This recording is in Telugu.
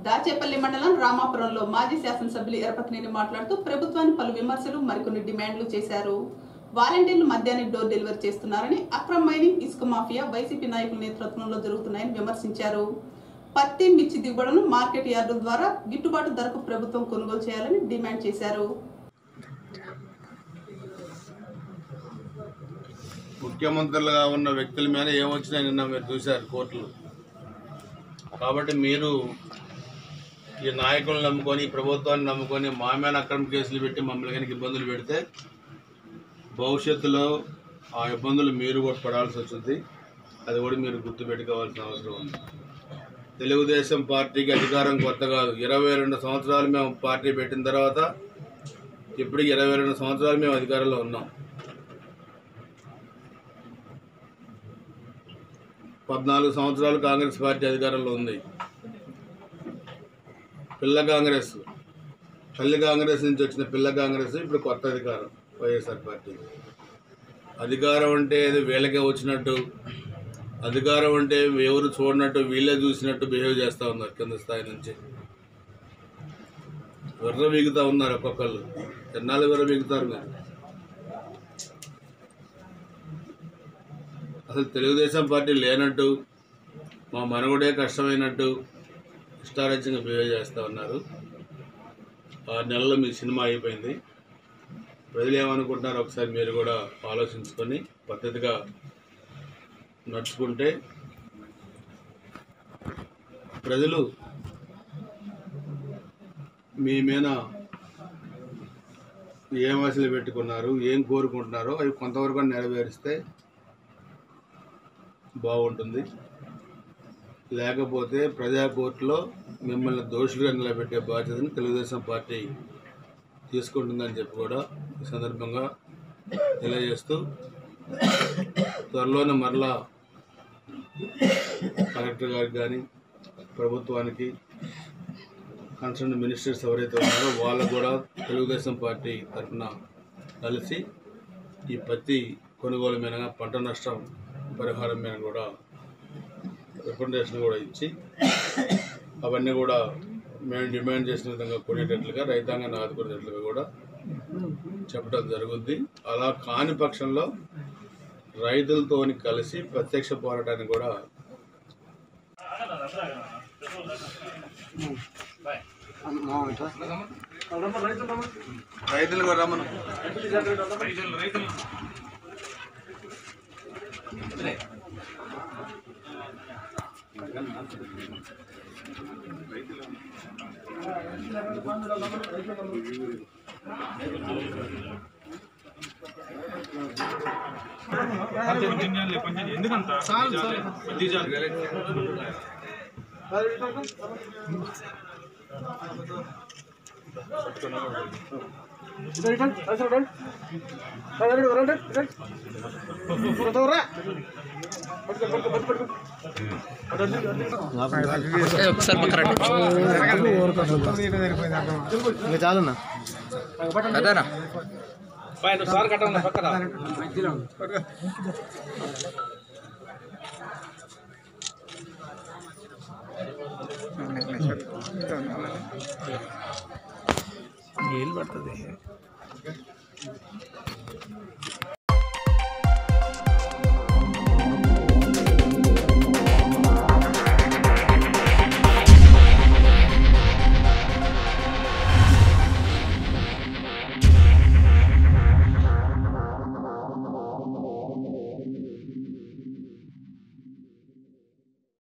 దాచేపల్లి మండలం రామాపురంలో మాజీ శాసనసభ్యులు ఎరపతినేని మాట్లాడుతూ ప్రభుత్వాన్ని పలు విమర్శలు మరికొన్ని డిమాండ్లు చేశారు వాలంటీర్లు మద్యాన్ని డోర్ డెలివరీ చేస్తున్నారని అక్రమ మైనింగ్ ఇసుక మాఫియా వైసీపీ నాయకుల నేతృత్వంలో జరుగుతున్నాయని విమర్శించారు పత్తి మిర్చి దిగుబడులను మార్కెట్ యార్డుల ద్వారా గిట్టుబాటు ధరకు ప్రభుత్వం కొనుగోలు చేయాలని డిమాండ్ చేశారు ముఖ్యమంత్రులుగా ఉన్న వ్యక్తుల మీద ఏమొచ్చినా నిన్న మీరు చూశారు కోర్టులు కాబట్టి మీరు ఈ నాయకులను నమ్ముకొని ఈ ప్రభుత్వాన్ని నమ్ముకొని మా మీద అక్రమ కేసులు పెట్టి మమ్మల్ని కనుక ఇబ్బందులు పెడితే భవిష్యత్తులో ఆ ఇబ్బందులు మీరు కూడా పడాల్సి వస్తుంది అది కూడా మీరు గుర్తుపెట్టుకోవాల్సిన అవసరం ఉంది తెలుగుదేశం పార్టీకి అధికారం కొత్త కాదు ఇరవై రెండు సంవత్సరాలు మేము పార్టీ పెట్టిన తర్వాత ఇప్పటికి ఇరవై రెండు సంవత్సరాలు మేము అధికారంలో ఉన్నాం పద్నాలుగు సంవత్సరాలు కాంగ్రెస్ పార్టీ అధికారంలో ఉంది పిల్ల కాంగ్రెస్ తల్లి కాంగ్రెస్ నుంచి వచ్చిన పిల్ల కాంగ్రెస్ ఇప్పుడు కొత్త అధికారం వైఎస్ఆర్ పార్టీ అధికారం అంటే ఏదో వీళ్ళకే వచ్చినట్టు అధికారం అంటే ఎవరు చూడనట్టు వీళ్ళే చూసినట్టు బిహేవ్ చేస్తూ ఉన్నారు కింద స్థాయి నుంచి విర్ర వీగుతూ ఉన్నారు ఒక్కొక్కళ్ళు ఎన్నాళ్ళు విర్ర వీగుతారు మీరు అసలు తెలుగుదేశం పార్టీ లేనట్టు మా మనుగడే కష్టమైనట్టు ఇష్టారాజ్యంగా బిహేవ్ చేస్తూ ఉన్నారు ఆరు నెలల్లో మీ సినిమా అయిపోయింది ప్రజలు ఏమనుకుంటున్నారు ఒకసారి మీరు కూడా ఆలోచించుకొని పద్ధతిగా నడుచుకుంటే ప్రజలు మీ మీద ఏం ఆశలు పెట్టుకున్నారు ఏం కోరుకుంటున్నారో అవి కొంతవరకు నెరవేరిస్తే బాగుంటుంది లేకపోతే ప్రజా కోర్టులో మిమ్మల్ని దోషులుగా నిలబెట్టే బాధ్యతను తెలుగుదేశం పార్టీ తీసుకుంటుందని చెప్పి కూడా ఈ సందర్భంగా తెలియజేస్తూ త్వరలోనే మరలా కలెక్టర్ గారికి కానీ ప్రభుత్వానికి కన్సర్న్ మినిస్టర్స్ ఎవరైతే ఉన్నారో వాళ్ళకు కూడా తెలుగుదేశం పార్టీ తరఫున కలిసి ఈ పత్తి కొనుగోలు మీద పంట నష్టం పరిహారం మీద కూడా రికమెండేషన్ కూడా ఇచ్చి అవన్నీ కూడా మేము డిమాండ్ చేసిన విధంగా కొనేటట్లుగా రైతాంగాన్ని ఆదుకునేటట్లుగా కూడా చెప్పడం జరుగుద్ది అలా కాని పక్షంలో రైతులతోని కలిసి ప్రత్యక్ష పోరాటాన్ని కూడా రైతులు కూడా రమ్మను ఎందుకంత ఒకసారి పక్కన ఇంకా చాలన్నా అదేనా సార్ కట్టండి పక్కన నీళ్ళు పడుతుంది